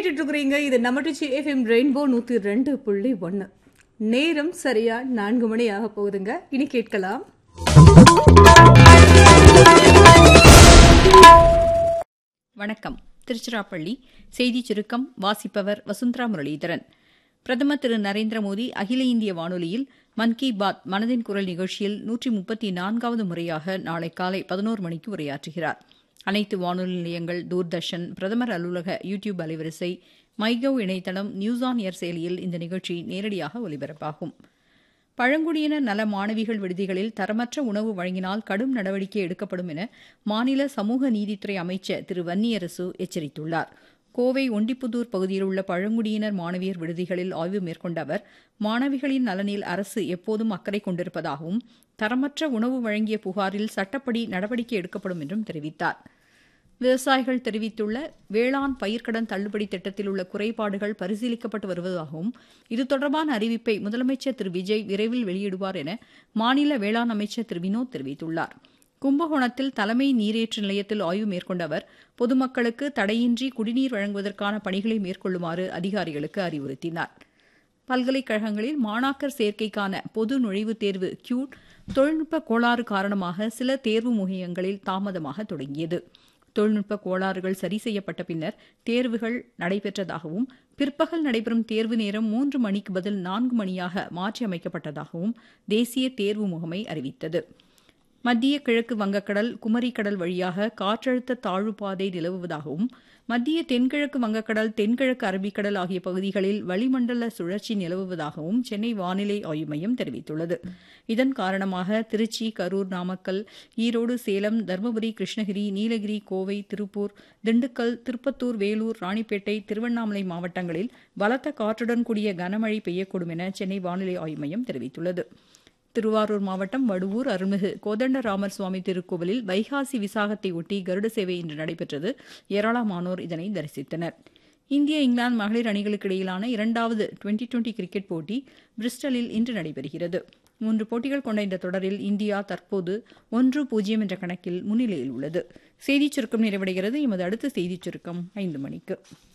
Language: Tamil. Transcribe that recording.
கேட்டுட்டு இருக்கிறீங்க இது நம்ம டிச்சி எஃப்எம் ரெயின்போ நூற்றி ரெண்டு புள்ளி ஒன்று நேரம் சரியா நான்கு மணி ஆக போகுதுங்க இனி கேட்கலாம் வணக்கம் திருச்சிராப்பள்ளி செய்திச் சுருக்கம் வாசிப்பவர் வசுந்தரா முரளிதரன் பிரதமர் திரு நரேந்திர மோடி அகில இந்திய வானொலியில் மன் கி பாத் மனதின் குரல் நிகழ்ச்சியில் நூற்றி முப்பத்தி நான்காவது முறையாக நாளை காலை பதினோரு மணிக்கு உரையாற்றுகிறார் அனைத்து வானொலி நிலையங்கள் தூர்தர்ஷன் பிரதமர் அலுவலக யூ டியூப் அலைவரிசை மைகவ் இணையதளம் நியூஸ் ஆன் ஏர் செயலியில் இந்த நிகழ்ச்சி நேரடியாக ஒலிபரப்பாகும் பழங்குடியினர் நல மாணவிகள் விடுதிகளில் தரமற்ற உணவு வழங்கினால் கடும் நடவடிக்கை எடுக்கப்படும் என மாநில சமூக நீதித்துறை அமைச்சர் திரு வன்னியரசு எச்சரித்துள்ளார் கோவை ஒண்டிப்புதூர் பகுதியில் உள்ள பழங்குடியினர் மாணவியர் விடுதிகளில் ஆய்வு மேற்கொண்ட அவர் மாணவிகளின் நலனில் அரசு எப்போதும் அக்கறை கொண்டிருப்பதாகவும் தரமற்ற உணவு வழங்கிய புகாரில் சட்டப்படி நடவடிக்கை எடுக்கப்படும் என்றும் தெரிவித்தார் விவசாயிகள் தெரிவித்துள்ள வேளாண் பயிர்க்கடன் தள்ளுபடி திட்டத்தில் உள்ள குறைபாடுகள் பரிசீலிக்கப்பட்டு வருவதாகவும் இது தொடர்பான அறிவிப்பை முதலமைச்சர் திரு விஜய் விரைவில் வெளியிடுவார் என மாநில வேளாண் அமைச்சர் திரு வினோத் தெரிவித்துள்ளார் கும்பகோணத்தில் தலைமை நீரேற்று நிலையத்தில் ஆய்வு மேற்கொண்ட அவர் பொதுமக்களுக்கு தடையின்றி குடிநீர் வழங்குவதற்கான பணிகளை மேற்கொள்ளுமாறு அதிகாரிகளுக்கு அறிவுறுத்தினார் பல்கலைக்கழகங்களில் மாணாக்கர் சேர்க்கைக்கான பொது நுழைவுத் தேர்வு கியூட் தொழில்நுட்ப கோளாறு காரணமாக சில தேர்வு முகையங்களில் தாமதமாக தொடங்கியது தொழில்நுட்ப கோளாறுகள் சரி செய்யப்பட்ட பின்னர் தேர்வுகள் நடைபெற்றதாகவும் பிற்பகல் நடைபெறும் தேர்வு நேரம் மூன்று மணிக்கு பதில் நான்கு மணியாக மாற்றியமைக்கப்பட்டதாகவும் தேசிய தேர்வு முகமை அறிவித்தது மத்திய கிழக்கு வங்கக்கடல் குமரிக்கடல் வழியாக காற்றழுத்த தாழ்வு பாதை நிலவுவதாகவும் மத்திய தென்கிழக்கு வங்கக்கடல் தென்கிழக்கு அரபிக்கடல் ஆகிய பகுதிகளில் வளிமண்டல சுழற்சி நிலவுவதாகவும் சென்னை வானிலை ஆய்வு மையம் தெரிவித்துள்ளது இதன் காரணமாக திருச்சி கரூர் நாமக்கல் ஈரோடு சேலம் தருமபுரி கிருஷ்ணகிரி நீலகிரி கோவை திருப்பூர் திண்டுக்கல் திருப்பத்தூர் வேலூர் ராணிப்பேட்டை திருவண்ணாமலை மாவட்டங்களில் பலத்த காற்றுடன் கூடிய கனமழை பெய்யக்கூடும் என சென்னை வானிலை ஆய்வு மையம் தெரிவித்துள்ளது திருவாரூர் மாவட்டம் வடுவூர் அருள்மிகு கோதண்டராமர் சுவாமி திருக்கோவிலில் வைகாசி விசாகத்தை ஒட்டி கருட சேவை இன்று நடைபெற்றது ஏராளமானோர் இதனை தரிசித்தனர் இந்திய இங்கிலாந்து மகளிர் அணிகளுக்கு இடையிலான இரண்டாவது டுவெண்டி டுவெண்டி கிரிக்கெட் போட்டி பிரிஸ்டலில் இன்று நடைபெறுகிறது மூன்று போட்டிகள் கொண்ட இந்த தொடரில் இந்தியா தற்போது ஒன்று பூஜ்ஜியம் என்ற கணக்கில் முன்னிலையில் உள்ளது செய்திச் சுருக்கம் நிறைவடைகிறது எமது அடுத்த செய்திச் சுருக்கம் ஐந்து மணிக்கு